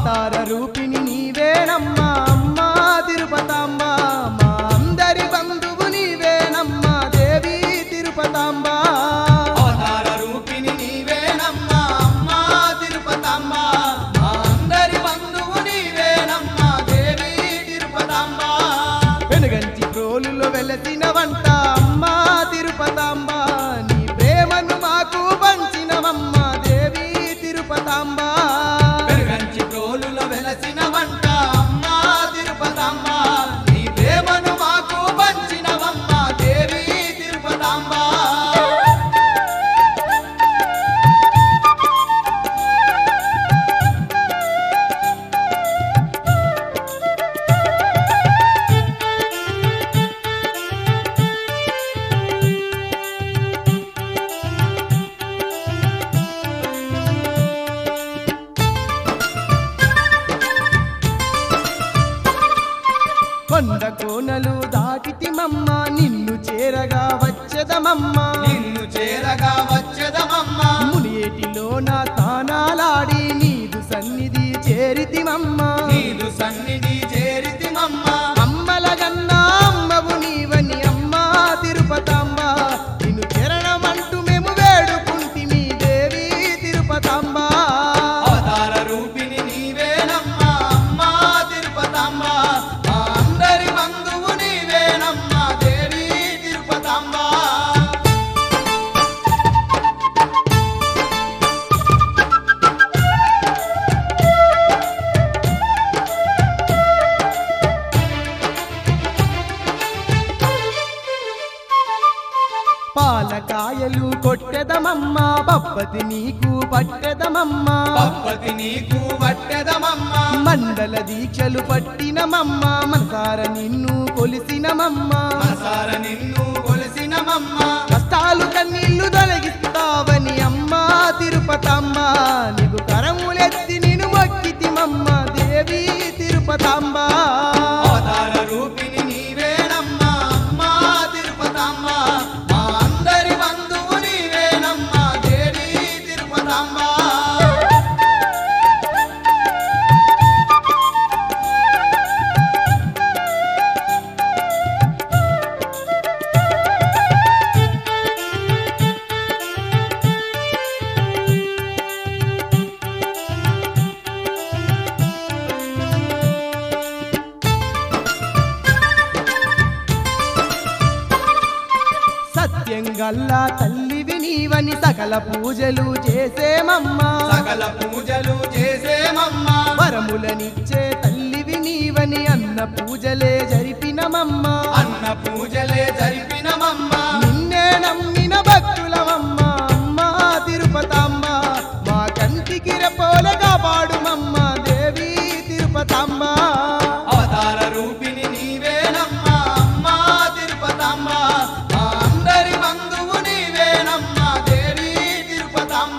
అవతార రూపిణి నీవేనమ్మా అమ్మా తిరుపతాంబ మా అందరి బంధువు నీవేనమ్మా దేవి తిరుపతాంబ అవతార రూపిణి నీవేనమ్మా అమ్మా తిరుపతమ్మ మా అందరి బంధువు నీవేనమ్మా దేవి తిరుపతమ్మ వెనుగంచి ప్రోలులో వెలసిన వంట అమ్మా తిరుపతాంబ నీ ప్రేమను మాకు పంచినవమ్మ దేవి తిరుపతాంబ పెరుగంచి ప్రోలుల వెలసిన వంట అమ్మా తిరుపతమ్మ నీ ప్రేమను మాకు పంచినవమ్మ దేవి తిరుపతమ్మ కొండ కోనలు దాటితిమమ్మ నిన్ను చేరగా వచ్చదమమ్మ నిన్ను చేరగా వచ్చదమమ్మ మునియేటిలో నా తానాలాడి నీదు సన్నిధి చేరితిమమ్మ నీదు సన్నిధి చేరితిమమ్మ అమ్మల గన్నా అమ్మవు నీవని అమ్మా తిరుపతమ్మ నిన్ను చరణమంటూ మేము వేడుకుంటిమి దేవి తిరుపతమ్మ అవతార రూపిణి నీవేనమ్మా అమ్మా తిరుపతమ్మ మా అందరి బంధువు నీవేనమ్మా దేవి తిరుపతమ్మ పాలకాయలు కొట్టెదమమ్మ బప్పతి నీకు పట్టెదమమ్మ పప్పతి నీకు వట్టెదమమ్మ మండల దీక్షలు పట్టినమమ్మ మనసార నిన్ను కొలిసినమమ్మ మనసార నిన్ను కొలిసినమమ్మ కష్టాలు కన్నీళ్లు తొలగిస్తావని అమ్మా తిరుపతమ్మ నీకు కరములెత్తి నేను మొక్కితిమమ్మ దేవి తిరుపతమ్మ అవతార రూపిణి నీవేనమ్మా అమ్మా తిరుపతమ్మ మా అందరి బంధువు నీవేనమ్మా దేవి తిరుపతమ్మ సత్యం గల్లా తల్లివి నీవని సకల పూజలు చేసేమమ్మా సకల పూజలు చేసేమమ్మా వరములనిచ్చే తల్లివి నీవని అన్న పూజలే జరిపినమమ్మా అన్న పూజలే జరిపినమమ్మా నిన్నే నమ్మిన భక్తులమమ్మ అమ్మా తిరుపతమ్మ మా కంటికి రెప్పోల కాపాడుమమ్మ దేవి తిరుపతమ్మ అవతార రూపిణి నీవేనమ్మా అమ్మా తిరుపతమ్మ మా అందరి బంధువు నీవేనమ్మా దేవి తిరుపతమ్మ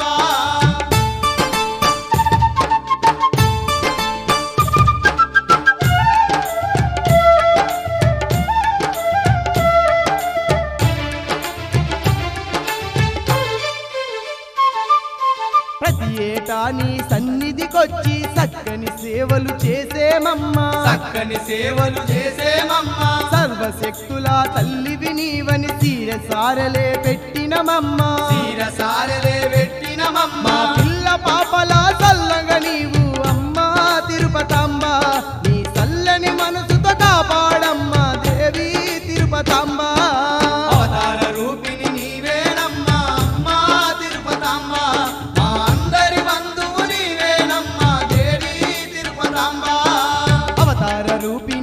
ప్రతి ఏటా నీ సన్నిధికొచ్చి చక్కని సేవలు చేసేమమ్మా చక్కని సేవలు చేసేమమ్మా సర్వశక్తుల తల్లివి నీవని తీర సారలే పెట్టినమమ్మా తీర సారలే మా పెట్టినమమ్మా పిల్ల పాపల చల్లగా నీవు అమ్మా తిరుపతమ్మ నీ చల్లని మనసుతో కాపాడమ్మా దేవి తిరుపతమ్మ అవతార రూపిణి నీవేనమ్మా అమ్మా తిరుపతమ్మ మా అందరి బంధువు నీవేనమ్మా దేవి తిరుపతమ్మ అవతార రూపి